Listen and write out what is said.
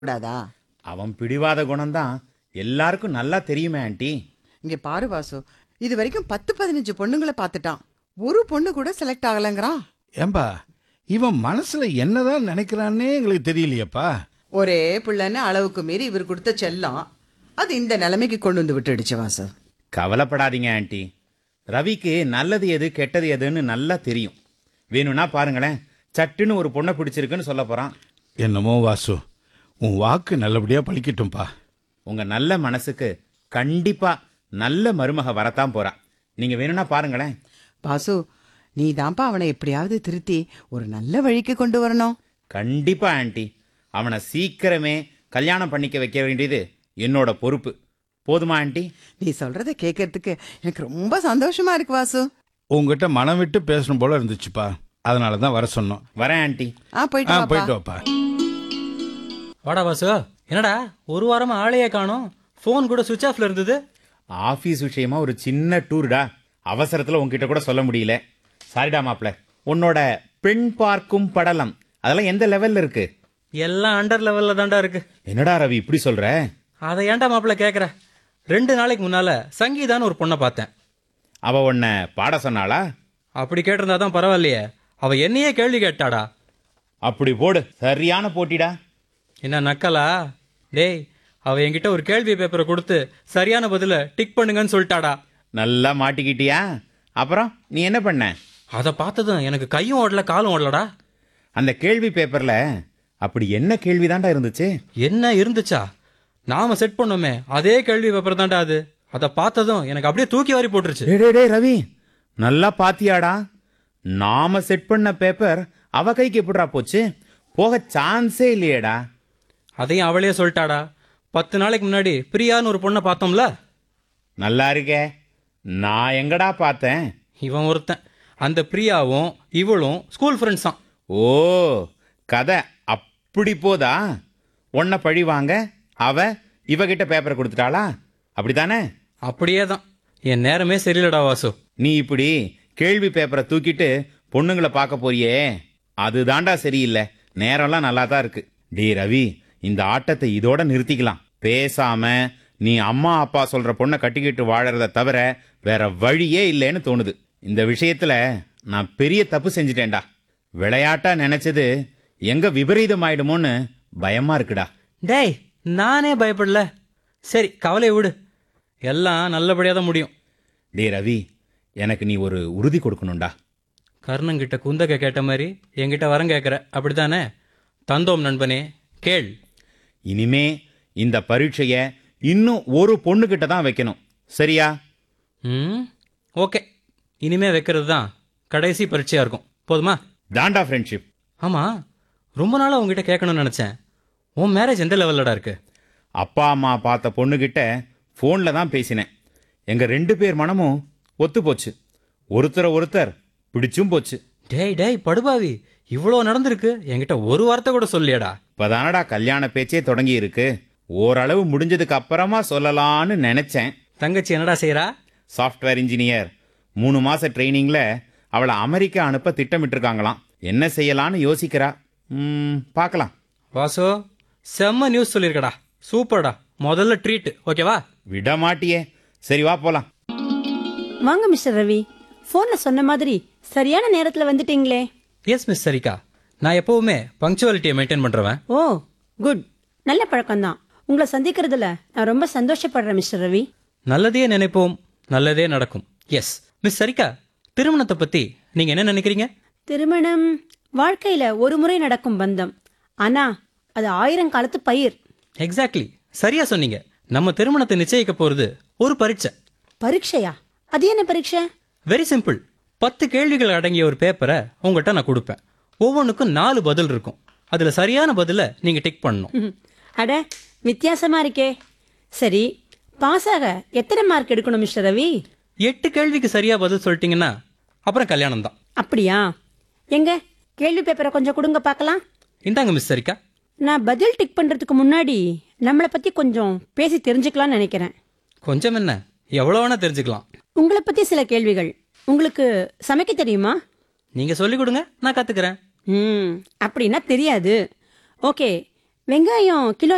கூடாதா அவன் பிடிவாத குணம்தான் எல்லாருக்கும் நல்லா தெரியுமே ஆண்டி இங்க பாரு வாசு இது வரைக்கும் பத்து பதினஞ்சு பொண்ணுங்களை பார்த்துட்டான் ஒரு பொண்ணு கூட செலக்ட் ஆகலைங்கிறான் ஏம்பா இவன் மனசுல என்னதான் நினைக்கிறான்னே எங்களுக்கு தெரியலையேப்பா ஒரே பிள்ளைன்னு அளவுக்கு மீறி இவர் கொடுத்த செல்லம் அது இந்த நிலைமைக்கு கொண்டு வந்து விட்டுடுச்சு வாசு கவலைப்படாதீங்க ஆண்டி ரவிக்கு நல்லது எது கெட்டது எதுன்னு நல்லா தெரியும் வேணும்னா பாருங்களேன் சட்டுன்னு ஒரு பொண்ணை பிடிச்சிருக்குன்னு சொல்ல போறான் என்னமோ வாசு உன் வாக்கு நல்லபடியா பழிக்கட்டும்பா உங்க நல்ல மனசுக்கு கண்டிப்பா நல்ல மருமக வரத்தான் போறா நீங்க வேணும்னா பாருங்களேன் வாசு நீ தான்ப்பா அவனை எப்படியாவது திருத்தி ஒரு நல்ல வழிக்கு கொண்டு வரணும் கண்டிப்பா ஆண்டி அவனை சீக்கிரமே கல்யாணம் பண்ணிக்க வைக்க வேண்டியது என்னோட பொறுப்பு போதுமா ஆண்டி நீ சொல்றத கேட்கறதுக்கு எனக்கு ரொம்ப சந்தோஷமா இருக்கு வாசு உங்ககிட்ட மனம் விட்டு பேசணும் போல இருந்துச்சுப்பா அதனால தான் வர சொன்னோம் வரேன் ஆண்டி ஆ போயிட்டு ஆ வாப்பா. போயிட்டு வாப்பா வாடா வாசு என்னடா ஒரு வாரமா ஆளையே காணோம் ஃபோன் கூட சுவிட்ச் ஆஃப்ல இருந்தது ஆபீஸ் விஷயமா ஒரு சின்ன டூர்டா அவசரத்துல உன்கிட்ட கூட சொல்ல முடியல சாரிடா மாப்ள உன்னோட பெண் பார்க்கும் படலம் அதெல்லாம் எந்த லெவல்ல இருக்கு எல்லாம் அண்டர் லெவல்ல தான்டா இருக்கு என்னடா ரவி இப்படி சொல்ற அதை ஏன்டா மாப்பிள்ள கேக்குற ரெண்டு நாளைக்கு முன்னால சங்கீதான்னு ஒரு பொண்ணை பார்த்தேன் அவ உன்னை பாட சொன்னாளா அப்படி கேட்டிருந்தா தான் பரவாயில்லையே அவ என்னையே கேள்வி கேட்டாடா அப்படி போடு சரியான போட்டிடா என்ன நக்கலா டேய் அவ என்கிட்ட ஒரு கேள்வி பேப்பரை கொடுத்து சரியான பதில டிக் பண்ணுங்கன்னு சொல்லிட்டாடா நல்லா மாட்டிக்கிட்டியா அப்புறம் நீ என்ன பண்ண அதை பார்த்ததும் எனக்கு கையும் ஓடல காலும் ஓடலடா அந்த கேள்வி பேப்பர்ல அப்படி என்ன கேள்விதான்டா இருந்துச்சு என்ன இருந்துச்சா நாம செட் பண்ணோமே அதே கேள்வி பேப்பர் தான்டா அது அதை பார்த்ததும் எனக்கு அப்படியே தூக்கி வாரி போட்டுருச்சு டேய் டேய், டேய் ரவி நல்லா பாத்தியாடா நாம செட் பண்ண பேப்பர் அவ கைக்கு எப்படிடா போச்சு போக சான்ஸே இல்லையேடா அதையும் அவளே சொல்லிட்டாடா பத்து நாளைக்கு முன்னாடி பிரியான்னு ஒரு பொண்ணை பார்த்தோம்ல நல்லா இருக்கே நான் எங்கடா பார்த்தேன் இவன் ஒருத்தன் அந்த பிரியாவும் இவளும் ஸ்கூல் ஃப்ரெண்ட்ஸ் தான் ஓ கதை அப்படி போதா உன்னை பழி வாங்க அவ இவகிட்ட பேப்பரை கொடுத்துட்டாளா அப்படிதானே அப்படியே தான் என் நேரமே சரியில்லடா வாசு நீ இப்படி கேள்வி பேப்பரை தூக்கிட்டு பொண்ணுங்களை பார்க்க போறியே அதுதான்டா சரியில்லை நேரம்லாம் நல்லா தான் இருக்கு டி ரவி இந்த ஆட்டத்தை இதோட நிறுத்திக்கலாம் பேசாம நீ அம்மா அப்பா சொல்ற பொண்ணை கட்டிக்கிட்டு வாழறத தவிர வேற வழியே இல்லைன்னு தோணுது இந்த விஷயத்துல நான் பெரிய தப்பு செஞ்சிட்டேன்டா விளையாட்டா நினைச்சது எங்க விபரீதம் ஆயிடுமோன்னு பயமா இருக்குடா டேய் நானே பயப்படல சரி கவலையை விடு எல்லாம் நல்லபடியாக தான் முடியும் டே ரவி எனக்கு நீ ஒரு உறுதி கொடுக்கணும்டா கர்ணங்கிட்ட குந்தகை கேட்ட மாதிரி என்கிட்ட வரம் கேட்குற அப்படித்தானே தந்தோம் நண்பனே கேள் இனிமே இந்த பரீட்சைய இன்னும் ஒரு பொண்ணுகிட்ட தான் வைக்கணும் சரியா ம் ஓகே இனிமே வைக்கிறது தான் கடைசி பரீட்சையாக இருக்கும் போதுமா தாண்டா ஃப்ரெண்ட்ஷிப் ஆமாம் ரொம்ப நாளாக உங்ககிட்ட கேட்கணும்னு நினச்சேன் உன் மேரேஜ் எந்த லெவல்லடா இருக்கு அப்பா அம்மா பார்த்த பொண்ணுகிட்ட ஃபோனில் தான் பேசினேன் எங்கள் ரெண்டு பேர் மனமும் ஒத்து போச்சு ஒருத்தரை ஒருத்தர் பிடிச்சும் போச்சு டேய் டேய் படுபாவி இவ்வளோ நடந்திருக்கு என்கிட்ட ஒரு வார்த்தை கூட சொல்லியடா இப்போதானடா கல்யாண பேச்சே தொடங்கி இருக்கு ஓரளவு முடிஞ்சதுக்கு அப்புறமா சொல்லலான்னு நினைச்சேன் தங்கச்சி என்னடா செய்றா சாஃப்ட்வேர் இன்ஜினியர் மூணு மாச ட்ரைனிங்ல அவளை அமெரிக்கா அனுப்ப திட்டமிட்டிருக்காங்களாம் என்ன செய்யலான்னு யோசிக்கிறா ம், பார்க்கலாம் வாசு செம்ம நியூஸ் சொல்லியிருக்கடா சூப்பர்டா முதல்ல ட்ரீட் ஓகேவா விட மாட்டியே சரி வா போலாம் வாங்க மிஸ்டர் ரவி போன்ல சொன்ன மாதிரி சரியான நேரத்துல வந்துட்டீங்களே எஸ் மிஸ் சரிகா நான் எப்பவுமே பங்க்சுவாலிட்டியை மெயின்டைன் பண்றவன் ஓ குட் நல்ல பழக்கம்தான் உங்களை சந்திக்கிறதுல நான் ரொம்ப சந்தோஷப்படுறேன் மிஸ்டர் ரவி நல்லதே நினைப்போம் நல்லதே நடக்கும் எஸ் மிஸ் சரிகா திருமணத்தை பத்தி நீங்க என்ன நினைக்கிறீங்க திருமணம் வாழ்க்கையில ஒரு முறை நடக்கும் பந்தம் ஆனா அது ஆயிரம் காலத்து பயிர் எக்ஸாக்ட்லி சரியா சொன்னீங்க நம்ம திருமணத்தை நிச்சயிக்க போறது ஒரு பரீட்சை பரீட்சையா அது என்ன பரீட்சை வெரி சிம்பிள் பத்து கேள்விகள் அடங்கிய ஒரு பேப்பரை உங்கள்கிட்ட நான் கொடுப்பேன் ஒவ்வொன்றுக்கும் நாலு பதில் இருக்கும் அதுல சரியான பதிலை நீங்க டிக் பண்ணணும் ம், அட வித்தியாசமா இருக்கே சரி பாஸ் ஆக எத்தனை மார்க் எடுக்கணும் மிஸ்டர் ரவி எட்டு கேள்விக்கு சரியா பதில் சொல்லிட்டீங்கன்னா அப்புறம் கல்யாணம் தான் அப்படியா எங்க கேள்வி பேப்பரை கொஞ்சம் கொடுங்க பார்க்கலாம் இந்தாங்க மிஸ் சரிக்கா நான் பதில் டிக் பண்றதுக்கு முன்னாடி நம்மளை பத்தி கொஞ்சம் பேசி தெரிஞ்சுக்கலாம்னு நினைக்கிறேன் கொஞ்சம் என்ன எவ்வளோ வேணா தெரிஞ்சுக்கலாம் உங்களை பத்தி சில கேள்விகள் உங்களுக்கு சமைக்க தெரியுமா நீங்க சொல்லிக் கொடுங்க நான் கத்துக்கிறேன் ம் அப்படின்னா தெரியாது ஓகே வெங்காயம் கிலோ